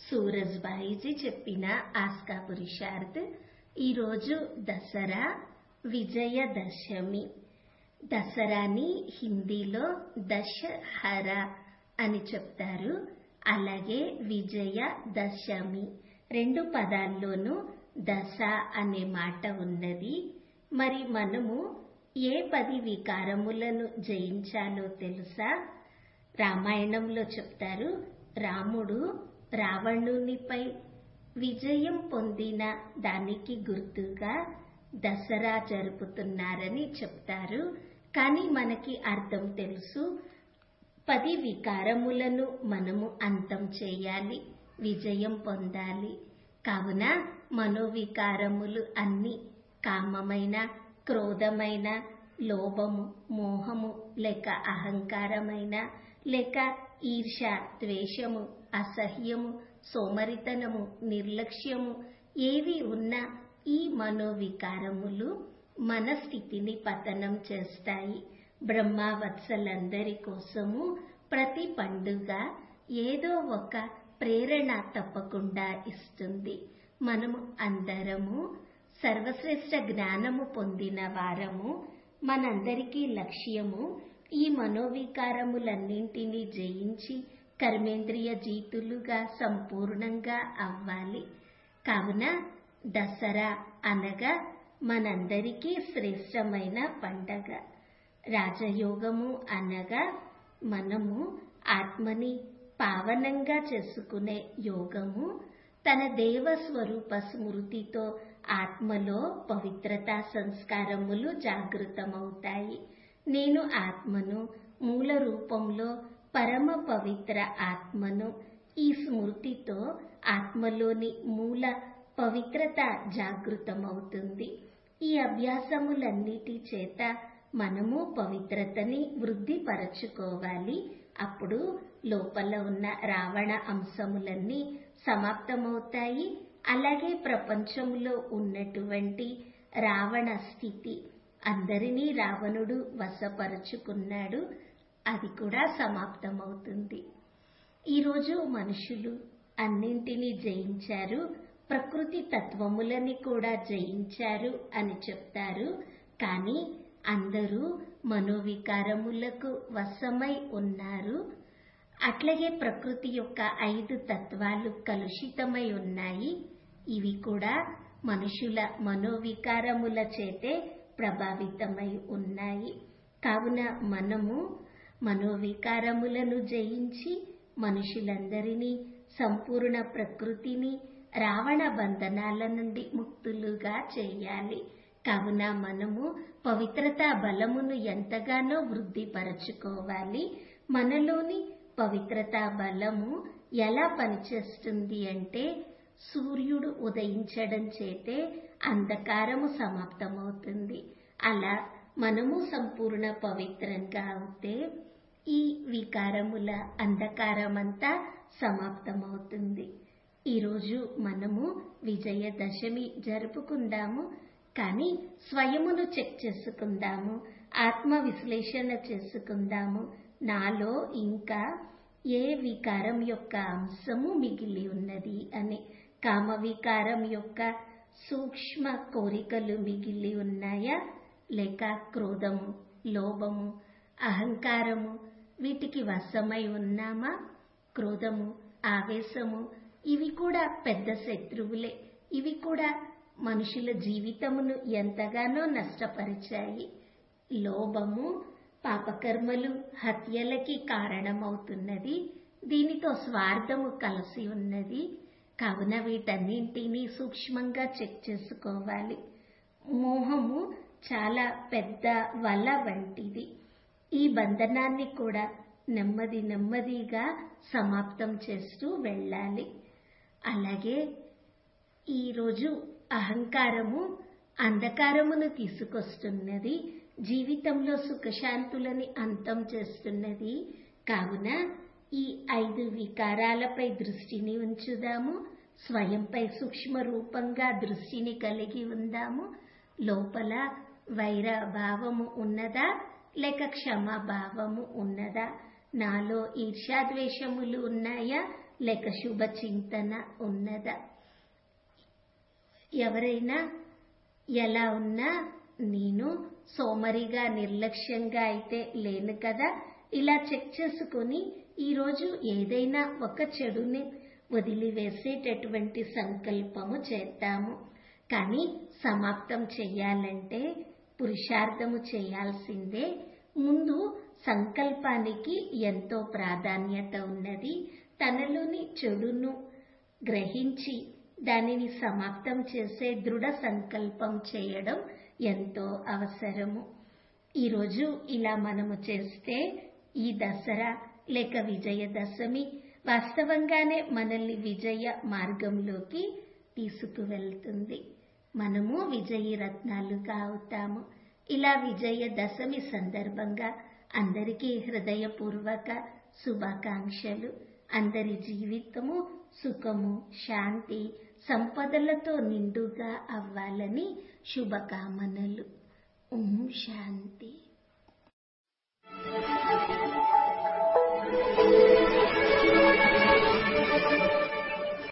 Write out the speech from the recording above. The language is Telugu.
సూరజ్బాయిజీ చెప్పిన ఆస్కా పురుషార్థ్ ఈరోజు దసరా విజయదశమి దసరాని హిందీలో దశహర అని చెప్తారు అలాగే విజయ దశమి రెండు పదాల్లోనూ దశ అనే మాట ఉన్నది మరి మనము ఏ పది వికారములను జయించాలో తెలుసా రామాయణంలో చెప్తారు రాముడు రావణునిపై విజయం పొందిన దానికి గుర్తుగా దసరా జరుపుతున్నారని చెప్తారు కానీ మనకి అర్థం తెలుసు పది వికారములను మనము అంతం చేయాలి విజయం పొందాలి కావున మనోవికారములు అన్ని కామమైన క్రోధమైన లోభము మోహము లేక అహంకారమైన లేక ఈర్ష ద్వేషము అసహ్యము సోమరితనము నిర్లక్ష్యము ఏవి ఉన్నా ఈ మనోవికారములు మన స్థితిని పతనం చేస్తాయి బ్రహ్మవత్సలందరి కోసము ప్రతి పండుగ ఏదో ఒక ప్రేరణ తప్పకుండా ఇస్తుంది మనము అందరము సర్వశ్రేష్ఠ జ్ఞానము పొందిన వారము మనందరికీ లక్ష్యము ఈ మనోవికారములన్నింటినీ జయించి కర్మేంద్రియ జీతులుగా సంపూర్ణంగా అవ్వాలి కావున దసరా అనగా మనందరికీ శ్రేష్టమైన పండగ రాజయోగము అనగా మనము ఆత్మని పావనంగా చేసుకునే యోగము తన దేవ స్వరూప స్మృతితో ఆత్మలో పవిత్రత సంస్కారములు జాగృతమవుతాయి నేను ఆత్మను మూల రూపంలో పరమ పవిత్ర ఆత్మను ఈ స్మృతితో ఆత్మలోని మూల పవిత్రత జాగృతమవుతుంది ఈ అభ్యాసములన్నిటి చేత మనము పవిత్రతని వృద్ధిపరచుకోవాలి అప్పుడు లోపల ఉన్న రావణ అంశములన్నీ సమాప్తమవుతాయి అలాగే ప్రపంచంలో ఉన్నటువంటి రావణ స్థితి అందరినీ రావణుడు వశపరుచుకున్నాడు అది కూడా సమాప్తమవుతుంది ఈరోజు మనుషులు అన్నింటినీ జయించారు ప్రకృతి తత్వములని కూడా జయించారు అని చెప్తారు కానీ అందరూ మనోవికారములకు వశమై ఉన్నారు అట్లాగే ప్రకృతి యొక్క ఐదు తత్వాలు కలుషితమై ఉన్నాయి ఇవి కూడా మనుషుల మనోవికారముల చేతే ప్రభావితమై ఉన్నాయి కావున మనము మనోవికారములను జయించి మనుషులందరినీ సంపూర్ణ ప్రకృతిని రావణ బంధనాల నుండి ముక్తులుగా చేయాలి కావున మనము పవిత్రతా బలమును ఎంతగానో వృద్ధిపరచుకోవాలి మనలోని పవిత్రతా బలము ఎలా పనిచేస్తుంది అంటే సూర్యుడు ఉదయించడం చేతే అంధకారము సమాప్తమవుతుంది అలా మనము సంపూర్ణ పవిత్రంగా అవుతే ఈ వికారముల అంధకారమంతా సమాప్తమవుతుంది ఈరోజు మనము విజయదశమి జరుపుకుందాము కానీ స్వయమును చెక్ చేసుకుందాము ఆత్మ విశ్లేషణ చేసుకుందాము నాలో ఇంకా ఏ వికారం యొక్క అంశము మిగిలి ఉన్నది అని కామ వికారం యొక్క సూక్ష్మ కోరికలు మిగిలి ఉన్నాయా లేక క్రోధము లోభము అహంకారము వీటికి వశమై ఉన్నామా క్రోధము ఆవేశము ఇవి కూడా పెద్ద శత్రువులే ఇవి కూడా మనుషుల జీవితమును ఎంతగానో నష్టపరిచాయి లోభము పాపకర్మలు హత్యలకి కారణమవుతున్నది దీనితో స్వార్థము కలిసి ఉన్నది కావున వీటన్నింటినీ సూక్ష్మంగా చెక్ చేసుకోవాలి మోహము చాలా పెద్ద వల వంటిది ఈ బంధనాన్ని కూడా నెమ్మది నెమ్మదిగా సమాప్తం చేస్తూ వెళ్ళాలి అలాగే ఈరోజు అహంకారము అంధకారమును తీసుకొస్తున్నది జీవితంలో సుఖశాంతులని అంతం చేస్తున్నది కావున ఈ ఐదు వికారాలపై దృష్టిని ఉంచుదాము స్వయంపై సూక్ష్మ రూపంగా దృష్టిని కలిగి ఉందాము లోపల వైర భావము ఉన్నదా లేక క్షమాభావము ఉన్నదా నాలో ఈర్ష్యాద్వేషములు ఉన్నాయా లేక శుభ చింతన ఉన్నదా ఎవరైనా ఎలా ఉన్నా నేను సోమరిగా నిర్లక్ష్యంగా అయితే లేను కదా ఇలా చెక్ చేసుకుని ఈరోజు ఏదైనా ఒక చెడుని వదిలివేసేటటువంటి సంకల్పము చేద్దాము కానీ సమాప్తం చేయాలంటే పురుషార్థము చేయాల్సిందే ముందు సంకల్పానికి ఎంతో ప్రాధాన్యత ఉన్నది తనలోని చెడును గ్రహించి దానిని సమాప్తం చేసే దృఢ సంకల్పం చేయడం ఎంతో అవసరము ఈరోజు ఇలా మనము చేస్తే ఈ దసరా లేక విజయదశమి వాస్తవంగానే మనల్ని విజయ మార్గంలోకి తీసుకువెళ్తుంది మనము విజయీ రత్నాలుగా అవుతాము ఇలా విజయదశమి సందర్భంగా అందరికీ హృదయపూర్వక శుభాకాంక్షలు అందరి జీవితము సుఖము శాంతి సంపదలతో నిండుగా అవ్వాలని శుభకామనలు ఓం శాంతి